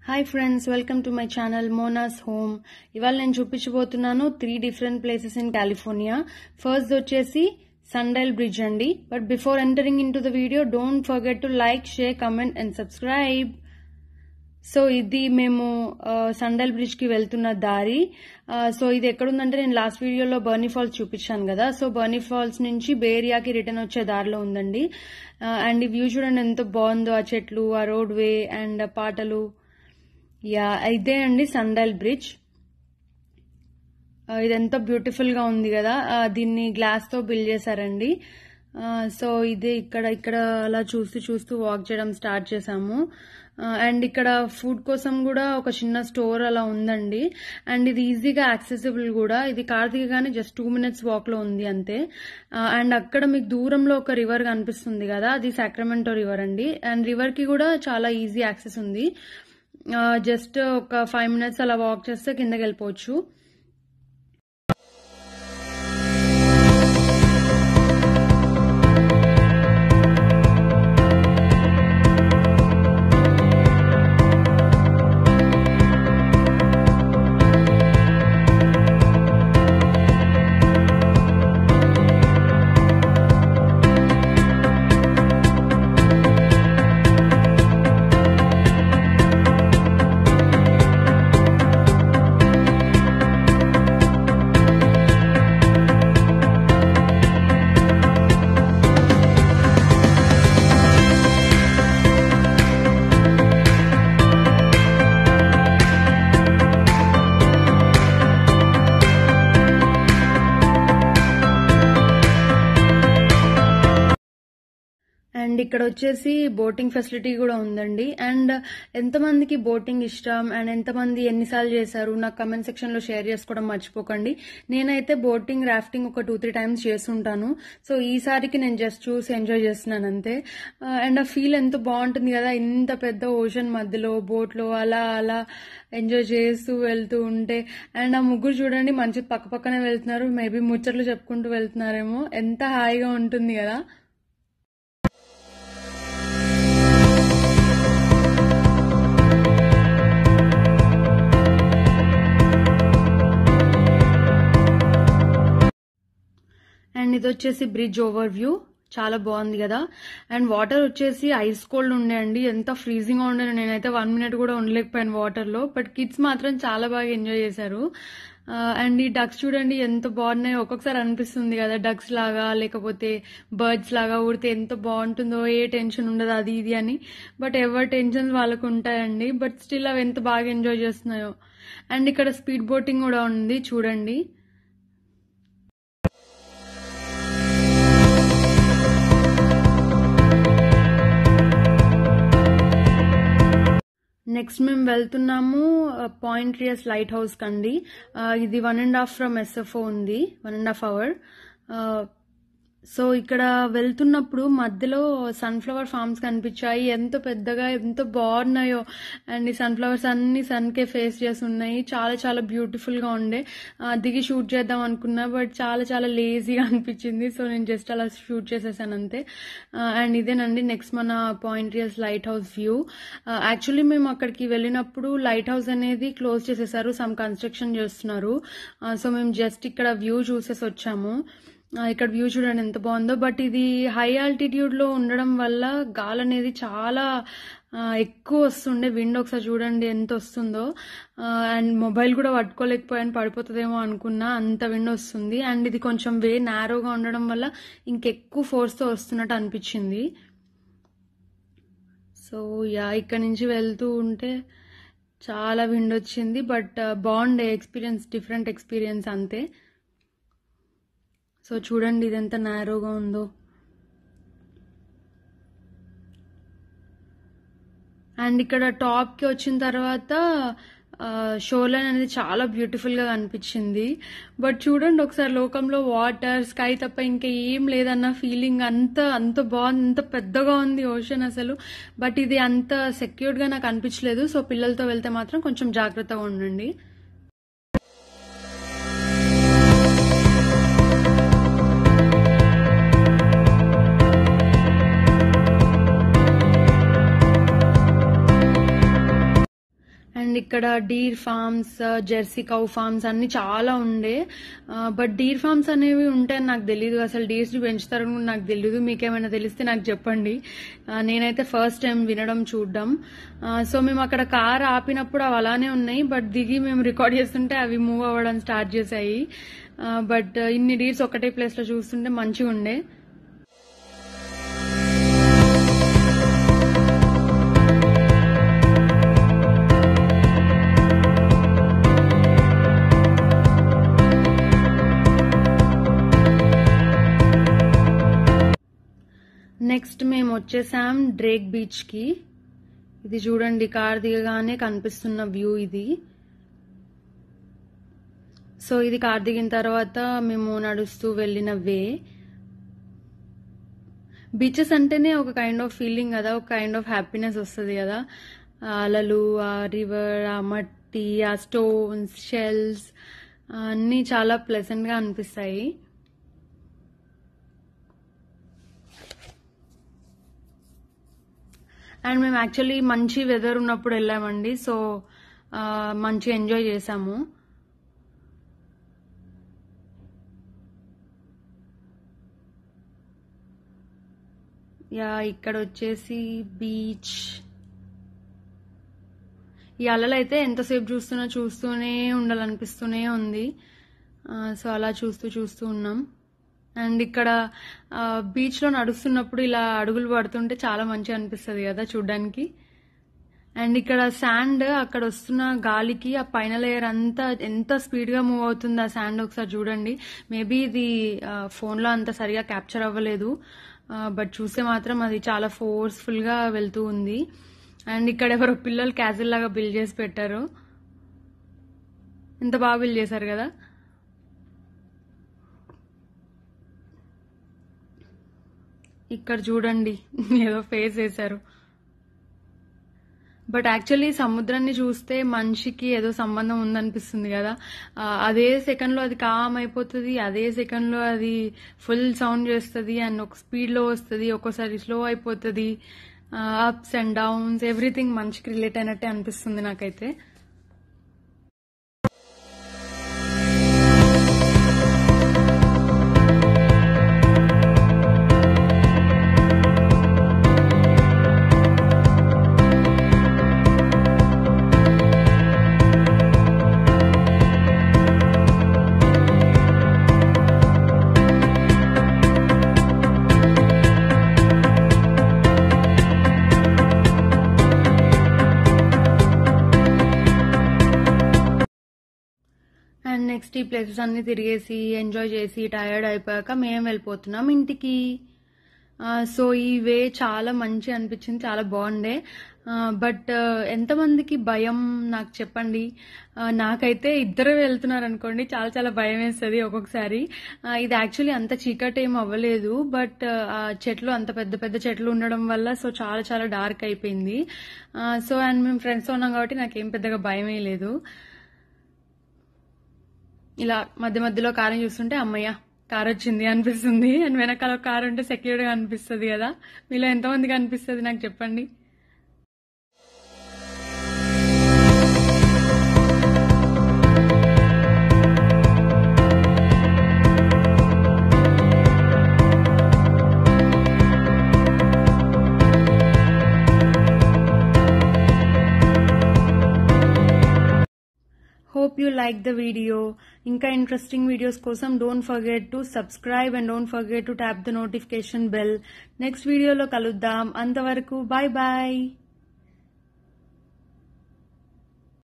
hi friends welcome to my channel Mona's home ఇవాళ నేను చూపించబోతున్నాను three different places in California first వచ్చేసి Sundial Bridge అండి but before entering into the video don't forget to like share comment and subscribe so ఇది మేము సండల్ bridge కి వెళ్తున్న దారి సో ఇది ఎక్కడుందంటే నేను లాస్ట్ వీడియోలో బర్నీ ఫాల్స్ చూపించాను కదా సో బర్నీ ఫాల్స్ నుంచి బేరియాకి రిటర్న్ వచ్చే దారిలో ఉందండి అండ్ ఈ వ్యూ చూడండి ఎంత బాగుందో ఆ చెట్లు ఆ రోడ్ వే అండ్ పాటలు యా ఇదే అండి సండల్ బ్రిడ్జ్ ఇది ఎంత బ్యూటిఫుల్ గా ఉంది కదా దీన్ని గ్లాస్ తో బిల్డ్ చేశారండి సో ఇదే ఇక్కడ ఇక్కడ అలా చూస్తూ చూస్తూ వాక్ చేయడం స్టార్ట్ చేసాము అండ్ ఇక్కడ ఫుడ్ కోసం కూడా ఒక చిన్న స్టోర్ అలా ఉందండి అండ్ ఇది ఈజీగా యాక్సెసిబుల్ కూడా ఇది కార్ దిగగానే జస్ట్ టూ మినిట్స్ వాక్ లో ఉంది అంతే అండ్ అక్కడ మీకు దూరంలో ఒక రివర్ కనిపిస్తుంది కదా అది సాక్రమెంటో రివర్ అండి అండ్ రివర్ కి కూడా చాలా ఈజీ యాక్సెస్ ఉంది జస్ట్ ఒక ఫైవ్ మినిట్స్ అలా వాక్ చేస్తే కిందకి వెళ్ళిపోవచ్చు అండ్ ఇక్కడ వచ్చేసి బోటింగ్ ఫెసిలిటీ కూడా ఉందండి అండ్ ఎంతమందికి బోటింగ్ ఇష్టం అండ్ ఎంతమంది ఎన్నిసార్లు చేశారు నాకు కమెంట్ సెక్షన్ లో షేర్ చేసుకోవడం మర్చిపోకండి నేనైతే బోటింగ్ రాఫ్టింగ్ ఒక టూ త్రీ టైమ్స్ చేస్తుంటాను సో ఈసారికి నేను జస్ట్ చూసి ఎంజాయ్ చేస్తున్నాను అంతే అండ్ ఆ ఫీల్ ఎంత బాగుంటుంది కదా ఇంత పెద్ద ఓషన్ మధ్యలో బోట్లో అలా అలా ఎంజాయ్ చేస్తూ వెళ్తూ ఉంటే అండ్ ఆ ముగ్గురు చూడండి మంచి పక్క పక్కనే వెళ్తున్నారు మేబీ ముచ్చట్లు చెప్పుకుంటూ వెళ్తున్నారేమో ఎంత హాయిగా ఉంటుంది కదా అండ్ ఇది వచ్చేసి బ్రిడ్జ్ ఓవర్ వ్యూ చాలా బాగుంది కదా అండ్ వాటర్ వచ్చేసి ఐస్ కోల్డ్ ఉండే అండి ఎంత ఫ్రీజింగ్ గా ఉండే నేనైతే వన్ మినిట్ కూడా ఉండలేకపోయాను వాటర్ లో బట్ కిడ్స్ మాత్రం చాలా బాగా ఎంజాయ్ చేశారు అండ్ ఈ డక్స్ చూడండి ఎంత బాగున్నాయో ఒక్కొక్కసారి అనిపిస్తుంది కదా డక్స్ లాగా లేకపోతే బర్డ్స్ లాగా ఊడితే ఎంత బాగుంటుందో ఏ టెన్షన్ ఉండదు అది ఇది అని బట్ ఎవరి టెన్షన్స్ వాళ్ళకు ఉంటాయండి బట్ స్టిల్ అవి ఎంత బాగా ఎంజాయ్ చేస్తున్నాయో అండ్ ఇక్కడ స్పీడ్ బోటింగ్ కూడా ఉంది చూడండి నెక్స్ట్ మేము వెళ్తున్నాము పాయింట్ రియస్ లైట్ హౌస్ కండి ఇది one and half from SFO ఉంది one and half hour so ఇక్కడ వెళ్తున్నప్పుడు మధ్యలో సన్ఫ్లవర్ ఫార్మ్స్ కనిపించాయి ఎంత పెద్దగా ఎంత బాగున్నాయో అండ్ ఈ సన్ఫ్లవర్స్ అన్ని సన్కే ఫేస్ చేసి ఉన్నాయి చాలా చాలా బ్యూటిఫుల్ గా ఉండే దిగి షూట్ చేద్దాం అనుకున్నా బట్ చాలా చాలా లేజీగా అనిపించింది సో నేను జస్ట్ అలా షూట్ చేసేసాను అంతే అండ్ ఇదేనండి నెక్స్ట్ మన Point Reyes lighthouse view actually మేము అక్కడికి వెళ్ళినప్పుడు లైట్ హౌస్ అనేది క్లోజ్ చేసేసారు సమ్ కన్స్ట్రక్షన్ చేస్తున్నారు సో మేము జస్ట్ ఇక్కడ వ్యూ చూసేసి వచ్చాము ఇక్కడ వ్యూ చూడండి ఎంత బాగుందో బట్ ఇది హై ఆల్టిట్యూడ్ లో ఉండడం వల్ల గాలి అనేది చాలా ఎక్కువ వస్తుండే విండ్ ఒకసారి చూడండి ఎంత వస్తుందో అండ్ మొబైల్ కూడా పట్టుకోలేకపోయాను పడిపోతుందేమో అనుకున్నా అంత విండ్ వస్తుంది అండ్ ఇది కొంచెం వే నారోగా ఉండడం వల్ల ఇంకెక్కువ ఫోర్స్తో వస్తున్నట్టు అనిపించింది సో యా ఇక్కడ నుంచి వెళ్తూ ఉంటే చాలా విండ్ వచ్చింది బట్ బాగుండే ఎక్స్పీరియన్స్ డిఫరెంట్ ఎక్స్పీరియన్స్ అంతే సో చూడండి ఇది ఎంత నారోగా ఉందో అండ్ ఇక్కడ టాప్కి వచ్చిన తర్వాత షో లైన్ అనేది చాలా బ్యూటిఫుల్ గా కనిపించింది బట్ చూడండి ఒకసారి లోకంలో వాటర్ స్కై తప్ప ఇంకా ఏం లేదన్న ఫీలింగ్ అంత అంత బాగుంది అంత పెద్దగా ఉంది ఓషన్ అసలు బట్ ఇది అంత సెక్యూర్డ్ గా నాకు అనిపించలేదు సో పిల్లలతో వెళ్తే మాత్రం కొంచెం జాగ్రత్తగా ఉండండి అండ్ ఇక్కడ deer farms Jersey cow farms అన్ని చాలా ఉండే బట్ డీర్ ఫార్మ్స్ అనేవి ఉంటాయని నాకు తెలియదు అసలు డీర్స్ పెంచుతారని కూడా నాకు తెలియదు మీకేమైనా తెలిస్తే నాకు చెప్పండి ఆ, నేనైతే ఫస్ట్ టైం వినడం చూడడం సో మేము అక్కడ కార్ ఆపినప్పుడు అవి అలానే ఉన్నాయి బట్ దిగి మేము రికార్డ్ చేస్తుంటే అవి మూవ్ అవ్వడం స్టార్ట్ చేశాయి బట్ ఇన్ని డీర్స్ ఒకటే ప్లేస్ లో చూస్తుంటే మంచిగా ఉండే నెక్స్ట్ మేము వచ్చేసాం డ్రేక్ బీచ్ కి ఇది చూడండి కార్ దిగగానే కనిపిస్తున్న వ్యూ ఇది సో ఇది కార్ దిగిన తర్వాత మేము నడుస్తూ వెళ్ళిన వే బీచెస్ అంటేనే ఒక కైండ్ ఆఫ్ ఫీలింగ్ కదా ఒక కైండ్ ఆఫ్ హ్యాపీనెస్ వస్తుంది కదా ఆ అలలు ఆ రివర్ ఆ మట్టి ఆ స్టోన్స్ షెల్స్ అన్నీ చాలా ప్లెజెంట్ గా అనిపిస్తాయి అండ్ మేము యాక్చువల్లీ మంచి వెదర్ ఉన్నప్పుడు వెళ్ళామండి సో మంచి ఎంజాయ్ చేసాము యా ఇక్కడ వచ్చేసి బీచ్ ఈ అలలు అయితే ఎంతసేపు చూస్తున్నా చూస్తూనే ఉండాలనిపిస్తూనే ఉంది సో అలా చూస్తూ చూస్తూ ఉన్నాం అండ్ ఇక్కడ బీచ్ లో నడుస్తున్నప్పుడు ఇలా అడుగులు పడుతుంటే చాలా మంచిగా అనిపిస్తుంది కదా చూడ్డానికి అండ్ ఇక్కడ శాండ్ అక్కడ వస్తున్న గాలికి ఆ పైన లేయర్ అంతా ఎంత స్పీడ్ గా మూవ్ అవుతుంది ఆ శాండ్ ఒకసారి చూడండి మేబీ ఇది ఫోన్ లో అంత సరిగా క్యాప్చర్ అవ్వలేదు బట్ చూస్తే మాత్రం అది చాలా ఫోర్స్ఫుల్ గా వెళ్తూ ఉంది అండ్ ఇక్కడ ఎవరో పిల్లలు క్యాజిల్ లాగా బిల్ చేసి పెట్టారు ఎంత బాగా బిల్ చేశారు కదా ఇక్కడ చూడండి ఏదో ఫేస్ వేశారు బట్ యాక్చువల్లీ సముద్రాన్ని చూస్తే మనిషికి ఏదో సంబంధం ఉందనిపిస్తుంది కదా ఆ, అదే సెకండ్ లో అది కామ్ అయిపోతుంది అదే సెకండ్ లో అది ఫుల్ సౌండ్ చేస్తుంది అండ్ ఒక స్పీడ్ లో వస్తుంది ఒక్కోసారి స్లో అయిపోతుంది అప్స్ అండ్ డౌన్స్ ఎవ్రీథింగ్ మనిషికి రిలేట్ అయినట్టే అనిపిస్తుంది నాకైతే అండ్ నెక్స్ట్ ఈ ప్లేసెస్ అన్ని తిరిగేసి ఎంజాయ్ చేసి టయర్డ్ అయిపోయాక మేము వెళ్ళిపోతున్నాం ఇంటికి సో ఈ వే చాలా మంచి అనిపించింది చాలా బాగుండే బట్ ఎంతమందికి భయం నాకు చెప్పండి ఆ, నాకైతే ఇద్దరు వెళ్తున్నారు అనుకోండి చాలా చాలా భయం వేస్తుంది ఒక్కొక్కసారి ఆ, ఇది యాక్చువల్లీ అంత చీకటి ఏం అవ్వలేదు బట్ ఆ చెట్లు అంత పెద్ద పెద్ద చెట్లు ఉండడం వల్ల సో చాలా చాలా డార్క్ అయిపోయింది సో అండ్ మేము ఫ్రెండ్స్ ఉన్నాం కాబట్టి నాకేం పెద్దగా భయమే లేదు ఇలా మధ్య మధ్యలో కారం చూస్తుంటే అమ్మయ్య కార్ వచ్చింది అనిపిస్తుంది అండ్ వెనకాల ఒక కార్ ఉంటే సెక్యూర్డ్ గా అనిపిస్తుంది కదా మీలో ఎంతమందికి అనిపిస్తుంది నాకు చెప్పండి hope you like the video ఇంకా ఇంట్రెస్టింగ్ వీడియోస్ కోసం don't forget to subscribe and don't forget to tap the notification bell next వీడియోలో కలుద్దాం అంతవరకు బాయ్ బాయ్